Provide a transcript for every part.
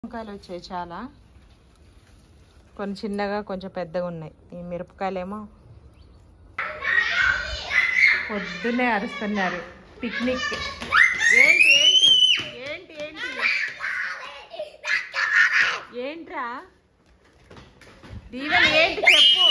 వంకాయలు వచ్చాయి చాలా కొన్ని చిన్నగా కొంచెం పెద్దగా ఉన్నాయి ఈ మిరపకాయలేమో పొద్దున్నే అరుస్తున్నారు పిక్నిక్ ఏంటి ఏంటి ఏంటి ఏంటి ఏంట్రా దీవెన్ ఏంటి చెప్పు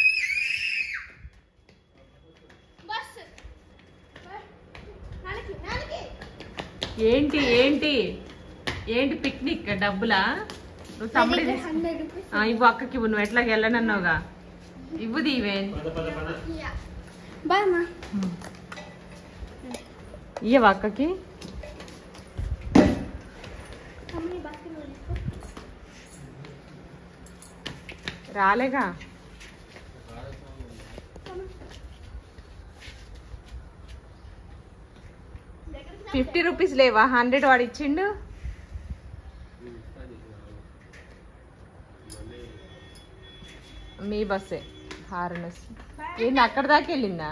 ఏంటి ఏంటి ఏంటి పిక్నిక్ డబ్బులా నువ్వు తమ్ముడి తీసు- ఆ, ఇవ్వు అక్కకి ఇవ్వు నువ్వు ఎట్లా వెళ్ళనన్నావుగా ఇవ్వు దీవెన్ బాయ్ మా ఇయ్యవా అక్కకి మమ్మీ బాస్కెట్ తీసుకో రాలేగా ఫిఫ్టీ రూపీస్ లేవా హండ్రెడ్ వాడు ఇచ్చిండు మీ బస్సే హార్నెస్ ఏంటి అక్కడ దాకా వెళ్ళిందా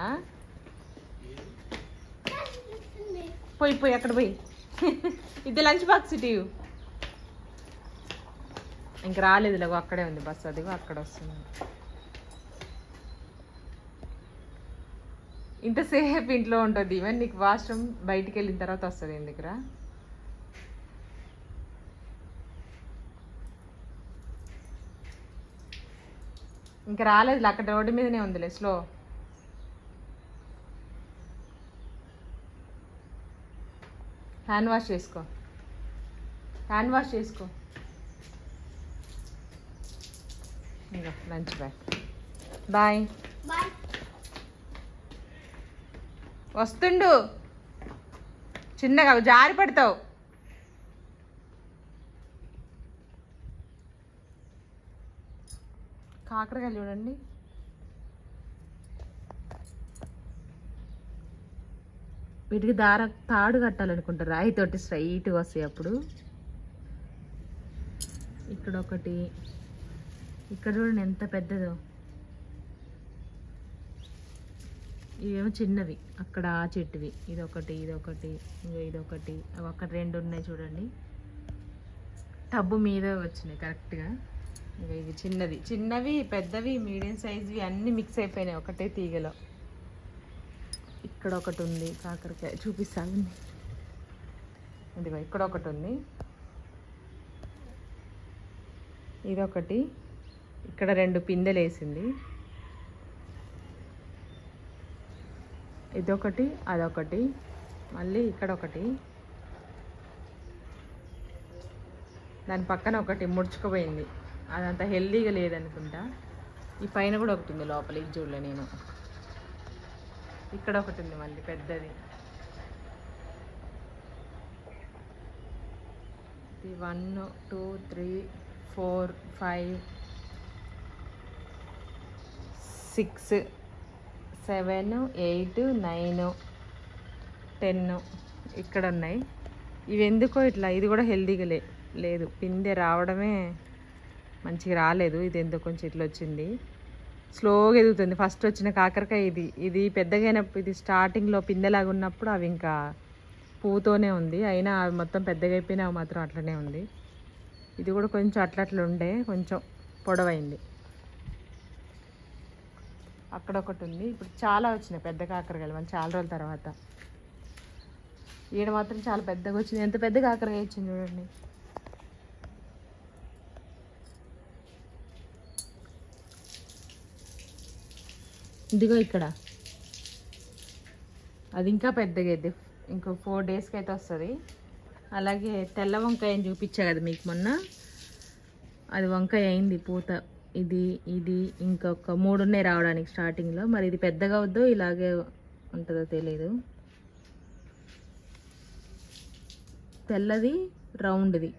పోయి పోయి అక్కడ పోయి ఇది లంచ్ బాక్స్ ఇటు ఇవ్వు. ఇంక రాలేదు లేవు అక్కడే ఉంది బస్సు అదిగో అక్కడ వస్తుంది ఇంతసేపు ఇంట్లో ఉంటుంది ఈవెన్ నీకు వాష్రూమ్ బయటికి వెళ్ళిన తర్వాత వస్తుంది ఎందుకురా ఇంక రాలేదు అక్కడ రోడ్డు మీదనే ఉందిలే స్లో హ్యాండ్ వాష్ చేసుకో హ్యాండ్ వాష్ చేసుకో ఇంకా లంచ్ బాయ్ బాయ్ బాయ్ వస్తుండు చిన్నగా జారి పడతావు కాకరకాయలు చూడండి వీటికి దార తాడు కట్టాలనుకుంటారు రాయితోటి స్ట్రైట్గా వస్తాయి అప్పుడు ఇక్కడ ఒకటి ఇక్కడ చూడండి ఎంత పెద్దదో ఇవేమో చిన్నవి అక్కడ ఆ చెట్టువి ఇదొకటి ఇదొకటి ఇంకో ఇదొకటి అవి అక్కడ రెండు ఉన్నాయి చూడండి టబ్బు మీద వచ్చినాయి కరెక్ట్గా ఇంకా ఇవి చిన్నది చిన్నవి పెద్దవి మీడియం సైజ్వి అన్నీ మిక్స్ అయిపోయినాయి ఒకటే తీగలో ఇక్కడ ఒకటి ఉంది కాకరకాయ చూపిస్తాను ఇదిగో ఇక్కడ ఒకటి ఉంది ఇదొకటి ఇక్కడ రెండు పిందెలు వేసింది ఇదొకటి అదొకటి మళ్ళీ ఇక్కడ ఒకటి దాని పక్కన ఒకటి ముడుచుకుపోయింది అదంత హెల్దీగా లేదనుకుంటా ఈ పైన కూడా ఒకటి ఉంది లోపల ఇది చూడలే నేను ఇక్కడ ఒకటి ఉంది మళ్ళీ పెద్దది ఇది one two three four five six seven eight nine ten ఇక్కడ ఉన్నాయి ఇవి ఎందుకో ఇట్లా ఇది కూడా హెల్దీగా లే లేదు పిందె రావడమే మంచిగా రాలేదు ఇది ఎందుకు కొంచెం ఇట్లా వచ్చింది స్లోగా ఎదుగుతుంది ఫస్ట్ వచ్చిన కాకరకాయ ఇది ఇది పెద్దగైనప్పుడు ఇది స్టార్టింగ్లో పిందెలాగా ఉన్నప్పుడు అవి ఇంకా పువ్వుతోనే ఉంది అయినా అవి మొత్తం పెద్దగా అయిపోయినా అవి మాత్రం అట్లనే ఉంది ఇది కూడా కొంచెం అట్లా అట్లా ఉండే కొంచెం పొడవైంది అక్కడ ఒకటి ఉంది ఇప్పుడు చాలా వచ్చినాయి పెద్ద కాకరకాయలు మళ్ళీ చాలా రోజుల తర్వాత ఈడ మాత్రం చాలా పెద్దగా వచ్చింది ఎంత పెద్ద కాకరకాయ వచ్చింది చూడండి ఇదిగో ఇక్కడ అది ఇంకా పెద్దగా అయితే ఇంకో ఫోర్ డేస్కి అయితే వస్తుంది అలాగే తెల్ల వంకాయని చూపించా కదా మీకు మొన్న అది వంకాయ అయింది పూత ఇది ఇది ఇంకొక మూడు ఉన్నాయి రావడానికి స్టార్టింగ్లో మరి ఇది పెద్దగా అవుద్దో ఇలాగే ఉంటుందో తెలియదు తెల్లది రౌండ్ది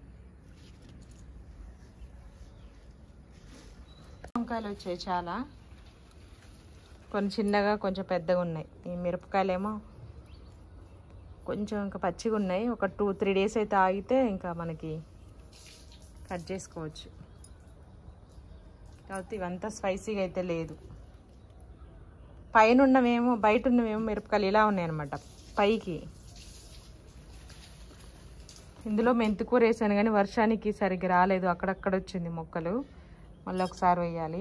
వంకాయలు వచ్చాయి చాలా కొన్ని చిన్నగా కొంచెం పెద్దగా ఉన్నాయి ఈ మిరపకాయలేమో కొంచెం ఇంకా పచ్చిగా ఉన్నాయి ఒక టూ త్రీ డేస్ అయితే ఆగితే ఇంకా మనకి కట్ చేసుకోవచ్చు కాకపోతే ఇవంతా స్పైసీగా అయితే లేదు పైన ఉన్నవేమో బయట ఉన్నవేమో మిరపకాయలు ఇలా ఉన్నాయి అనమాట పైకి ఇందులో మెంతికూర వేసాను కానీ వర్షానికి సరిగ్గా రాలేదు అక్కడక్కడ వచ్చింది మొక్కలు మళ్ళీ ఒకసారి వేయాలి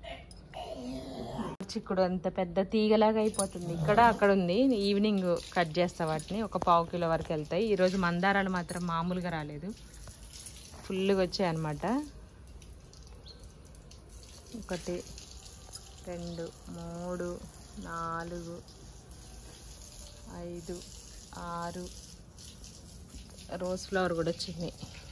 చిక్కుడు అంత పెద్ద తీగలాగా అయిపోతుంది ఇక్కడ అక్కడ ఉంది ఈవినింగ్ కట్ చేస్తా వాటిని ఒక పావు కిలో వరకు వెళ్తాయి ఈరోజు మందారాలు మాత్రం మామూలుగా రాలేదు ఫుల్గా వచ్చాయి అన్నమాట ఒకటి రెండు మూడు నాలుగు ఐదు ఆరు రోజ్ ఫ్లవర్ కూడా వచ్చింది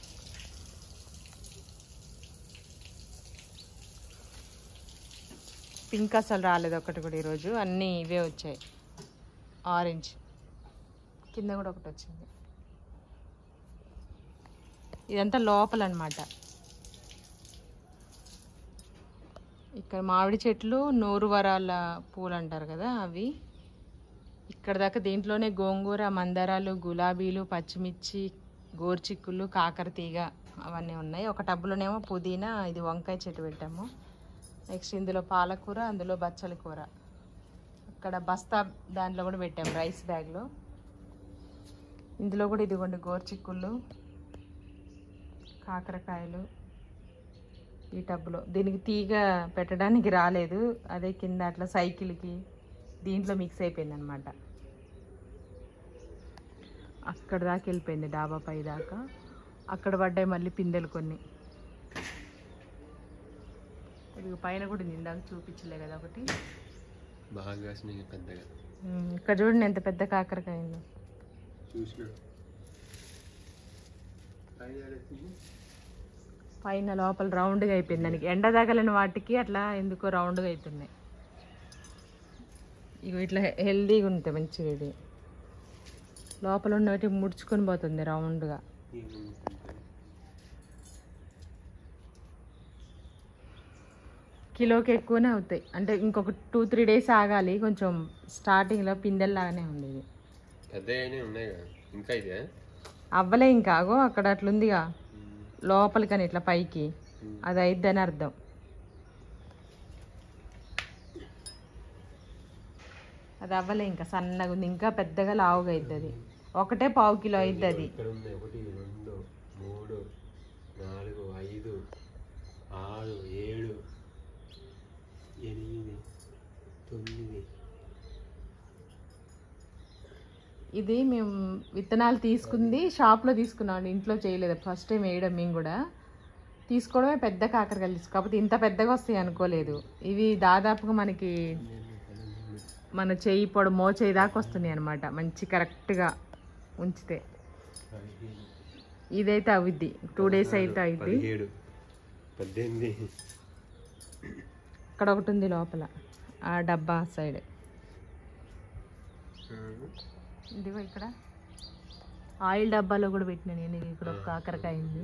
పింక్ అసలు రాలేదు ఒకటి కూడా ఈరోజు అన్నీ ఇవే వచ్చాయి ఆరెంజ్ కింద కూడా ఒకటి వచ్చింది ఇదంతా లోపల అనమాట ఇక్కడ మామిడి చెట్లు నూరు వరాల పూలు అంటారు కదా అవి ఇక్కడ దాకా దీంట్లోనే గోంగూర మందారాలు గులాబీలు పచ్చిమిర్చి గోర్చిక్కులు కాకర తీగ అవన్నీ ఉన్నాయి ఒక టబ్బులోనేమో పుదీనా ఇది వంకాయ చెట్టు పెట్టాము నెక్స్ట్ ఇందులో పాలకూర అందులో బచ్చల కూర అక్కడ బస్తా దాంట్లో కూడా పెట్టాము రైస్ బ్యాగ్లో ఇందులో కూడా ఇదిగోండి గోర్చిక్కుళ్ళు కాకరకాయలు ఈ టబ్బులో దీనికి తీగ పెట్టడానికి రాలేదు అదే కింద అట్లా సైకిల్కి దీంట్లో మిక్స్ అయిపోయింది అనమాట అక్కడ దాకా వెళ్ళిపోయింది డాబా పై దాకా అక్కడ పడ్డాయి మళ్ళీ పిందెలు కొన్ని ఇది పైన కూడా ఉంది ఇందాక చూపించలే కదా ఒకటి బాగా కాసినాయి పెద్దగా ఉమ్, ఇక్కడ చూడండి ఎంత పెద్ద కాకరకాయ ఉందో చూసిన పైన లోపల రౌండ్గా అయిపోయింది దానికి ఎండ తగలని వాటికి అట్లా ఎందుకో రౌండ్గా అవుతున్నాయి ఇగో ఇట్లా హెల్దీగా ఉంటాయి మంచిగా ఇది లోపల ఉన్నవి ముడుచుకొని పోతుంది రౌండ్గా కిలోకి ఎక్కువనే అవుతాయి అంటే ఇంకొక టూ త్రీ డేస్ ఆగాలి కొంచెం స్టార్టింగ్లో పిందెల్లాగానే ఉండేది పెద్ద అయినా ఉన్నాయి కదా ఇంకా ఇదే అవ్వలే ఇంకా ఆగో అక్కడ అట్లుందిగా లోపలికని ఇట్లా పైకి అది అయిద్దని అర్థం అది అవ్వలే ఇంకా సన్నగా ఉంది ఇంకా పెద్దగా లావుగా అయిద్ది అది ఒకటే పావు కిలో అయిద్ది అది ఇక్కడ ఉన్నాయి ఒకటి రెండు మూడు నాలుగు ఐదు ఆరు ఏడు ఎనిమిది తొమ్మిది ఇది మేము విత్తనాలు తీసుకుంది షాప్లో తీసుకున్నాం ఇంట్లో చేయలేదు ఫస్ట్ టైం వేయడం మేము కూడా తీసుకోవడమే పెద్ద కాకరకాయలు తీసుకో కాకపోతే ఇంత పెద్దగా వస్తాయి అనుకోలేదు ఇవి దాదాపుగా మనకి మన చెయ్యి పొడు మో చెయ్యి దాకా వస్తున్నాయి అనమాట మంచి కరెక్ట్గా ఉంచితే ఇదైతే అవుద్ది టూ డేస్ అయితే అవుద్ది పదిహేడు పద్దెనిమిది ఇక్కడ ఒకటి ఉంది లోపల ఆ డబ్బా సైడ్ ఇదిగో ఇక్కడ ఆయిల్ డబ్బాలో కూడా పెట్టినా నేను ఇది ఇక్కడ ఒక కాకరకాయ ఉంది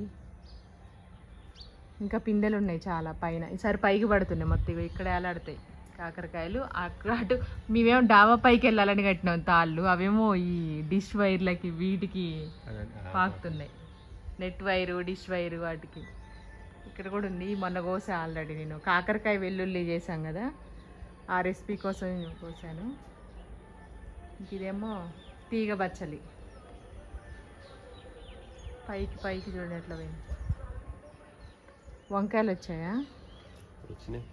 ఇంకా పిందెలు ఉన్నాయి చాలా పైన ఈసారి పైకి పడుతున్నాయి మొత్తం ఇగో ఇక్కడ ఏలాడతాయి కాకరకాయలు అక్కడ అటు మేమేమో డాబా పైకి వెళ్ళాలని కట్టినాం తాళ్ళు అవేమో ఈ డిష్ వైర్లకి వీటికి పాకుతున్నాయి నెట్ వైరు డిష్ వైరు వాటికి ఇక్కడ కూడా ఉంది మొన్న కోసా ఆల్రెడీ నేను కాకరకాయ వెల్లుల్లి చేశాం కదా ఆ రెసిపీ కోసం కోసాను ఇంక ఇదేమో తీగ బచ్చలి పైకి పైకి చూడండి ఎట్లా పోయింది వంకాయలు వచ్చాయా వచ్చినాయి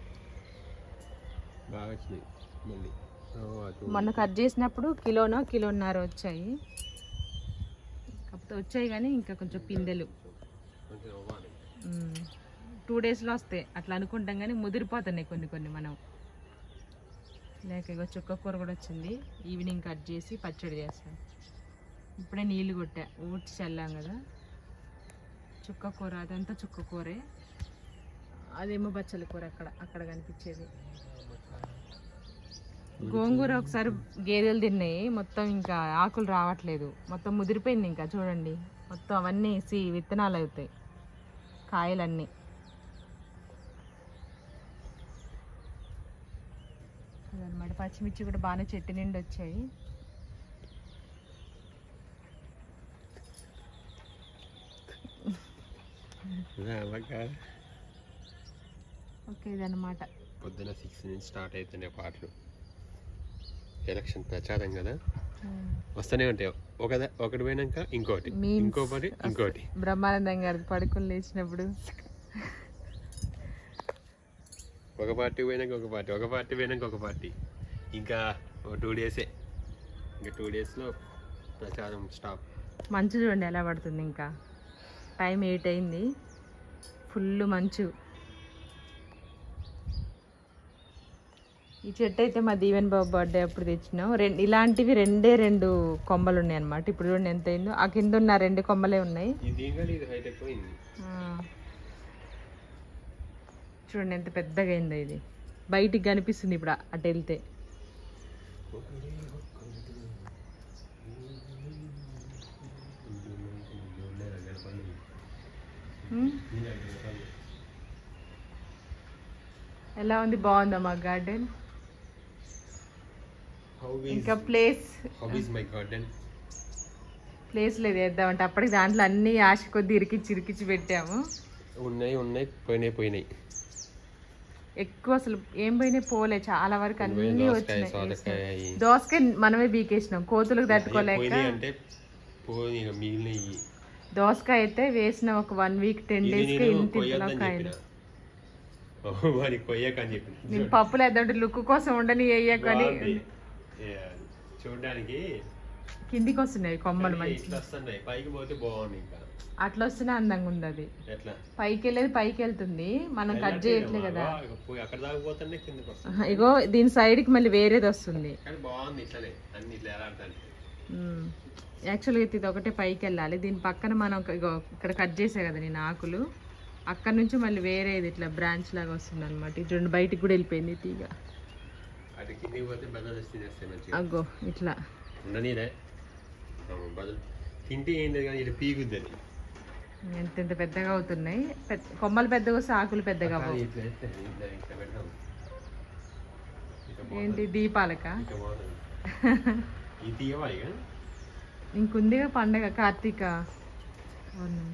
బాగా వచ్చినాయి మళ్ళీ ఓ, అటు మొన్న కట్ చేసినప్పుడు కిలోనో కిలోన్నర వచ్చాయి కాకపోతే వచ్చాయి కానీ ఇంకా కొంచెం పిందెలు కొంచెం అవ్వాలి టూ డేస్లో వస్తాయి అట్లా అనుకుంటాం కానీ ముదిరిపోతున్నాయి కొన్ని కొన్ని మనం లేక ఇగో చుక్క కూర కూడా వచ్చింది ఈవినింగ్ కట్ చేసి పచ్చడి చేస్తాం ఇప్పుడే నీళ్ళు కొట్టా ఊడ్చి చల్లాం కదా చుక్క కూర అదంతా చుక్క కూరే అదేమో బచ్చల కూర అక్కడ అక్కడ కనిపించేది గోంగూర ఒకసారి గేదెలు తిన్నాయి మొత్తం ఇంకా ఆకులు రావట్లేదు మొత్తం ముదిరిపోయింది ఇంకా చూడండి మొత్తం అవన్నీ సి విత్తనాలు అవుతాయి కాయలన్నీ అదనమాట పచ్చిమిర్చి కూడా బాగానే చెట్టు నిండి వచ్చాయి అలాగా ఓకే ఇదనమాట పొద్దున సిక్స్ నుంచి స్టార్ట్ అవుతున్నాయి పాటలు ఎలక్షన్ ప్రచారం కదా వస్తూనే ఉంటాయి ఒక ఒకటి పోయినాక ఇంకోటి Memes. ఇంకోటి ఇంకోటి బ్రహ్మానందం గారికి పడుకుని లేచినప్పుడు ఒక పార్టీ పోయినాక ఒక పార్టీ ఒక పార్టీ పోయినాక ఒక పార్టీ ఇంకా ఒక టూ డేసే ఇంకా టూ డేస్లో ప్రచారం స్టాప్ మంచు చూడండి ఎలా పడుతుంది ఇంకా టైం ఎయిట్ అయింది ఫుల్ మంచు ఈ చెట్టు అయితే మా దీవెన్ బాబు బర్త్డే అప్పుడు తెచ్చినాం రెండు ఇలాంటివి రెండే రెండు కొమ్మలు ఉన్నాయి అనమాట ఇప్పుడు చూడండి ఎంత అయిందో ఆ కింద ఉన్న రెండు కొమ్మలే ఉన్నాయి ఇది దీనికంటే ఇది హైట్ ఎక్కువైంది ఆ. చూడండి ఎంత పెద్దగా అయిందో ఇది బయటికి కనిపిస్తుంది ఇప్పుడు అటు వెళ్తే ఉమ్, ఎలా ఉంది బాగుందా మా గార్డెన్ ఇంకా place how is my garden place లేదు వేద్దామంటే అప్పటికి దాంట్లో అన్ని ఆశ కొద్ది ఇరికిచ్చి ఇరికిచ్చి పెట్టాము ఉన్నాయి ఉన్నాయి పోయినాయి పోయినాయి ఎక్కువ అసలు ఏం పోయినాయి పోలే చాలా వరకు అన్ని దోసకాయ వచ్చినాయి సోరకాయ దోసకాయ మనమే బీకేసినాం కోతులకు తట్టుకోలేక పోయినాయి అంటే పోయి ఇక మిగిలినవి దోసకాయ అయితే వేసిన ఒక వన్ వీక్ టెన్ ఇది డేస్ కి నేను ఇంత ఇంతలో కొయ్యొద్దని కాయలు చెప్పిన మరి కొయ్యకని చెప్పిన నేను పప్పులు వేద్దామంటే లుక్ కోసం ఉండని వేయకని బాగుంది. ఏ, చూడ్డానికి కిందికి వస్తున్నాయి కొమ్మలు కానీ మంచి ఇట్లా వస్తున్నాయి పైకి పోతే బాగుంది ఇంకా అట్లా వస్తేనే అందంగా ఉంది అది ఎట్లా పైకి వెళ్ళేది పైకి వెళ్తుంది మనం కట్ చేయట్లే కదా ఇక పోయి అక్కడ దాకా పోతుంటే కిందకి వస్తుంది ఆహా, ఇగో దీని side కి మళ్ళీ వేరేది వస్తుంది కానీ బాగుంది ఇట్లనే అన్ని ఇట్లా ఎలాడటానికి యాక్చువల్గా ఇది ఒకటే పైకి వెళ్ళాలి దీని పక్కన మనం ఒక- ఇగో ఇక్కడ కట్ చేసా కదా నేను ఆకులు అక్కడ నుంచి మళ్ళీ వేరేది ఇట్లా బ్రాంచ్ లాగా వస్తుంది అనమాట ఇది చూడండి బయటికి కూడా వెళ్ళిపోయింది ఈ తీగ అటు కిందికి పోతే బదులు వస్తే చేస్తాయి మంచిగా అగ్గో ఇట్లా ఉండనీరే బదులు తింటే ఏం లేదు కానీ ఇటు పీకుద్ది అది ఎంత ఎంత పెద్దగా అవుతున్నాయి పెద్ద కొమ్మలు పెద్దగా వస్తే ఆకులు పెద్దగా కానీ అవ్వవు ఇట్లా వేస్తే ఇట్లా ఇట్లా పెడతాం ఇక బాగుంది. ఏంటి దీపాలక ఇక బాగుంది ఇది తీయవా ఇక ఇంకుందిగా పండగ కార్తీక అవును.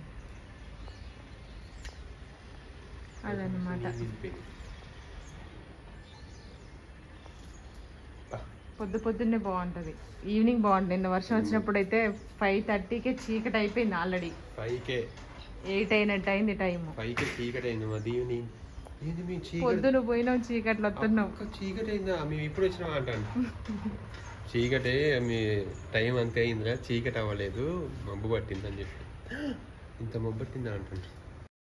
అదన్నమాట నిండిపోయింది. పొద్దు పొద్దున్నే బాగుంటది ఈవినింగ్ బాగుంటుంది నిన్న వర్షం వచ్చినప్పుడు అయితే ఫైవ్ థర్టీకే చీకటి అయిపోయింది ఆల్రెడీ పైకే ఎయిట్ అయినట్టు అయింది టైం పైకే చీకటి అయింది మా దీవుని ఏంది మేము చీకటి పొద్దున పోయినావు చీకట్లు వస్తున్నావు అక్క చీకటి అయిందా మేము ఇప్పుడు వచ్చినాం అంటాను చీకటి మీ టైం అంతే అయిందిరా చీకటి అవ్వలేదు మబ్బు పట్టిందని చెప్పి ఇంత మబ్బు పట్టిందా అంటాను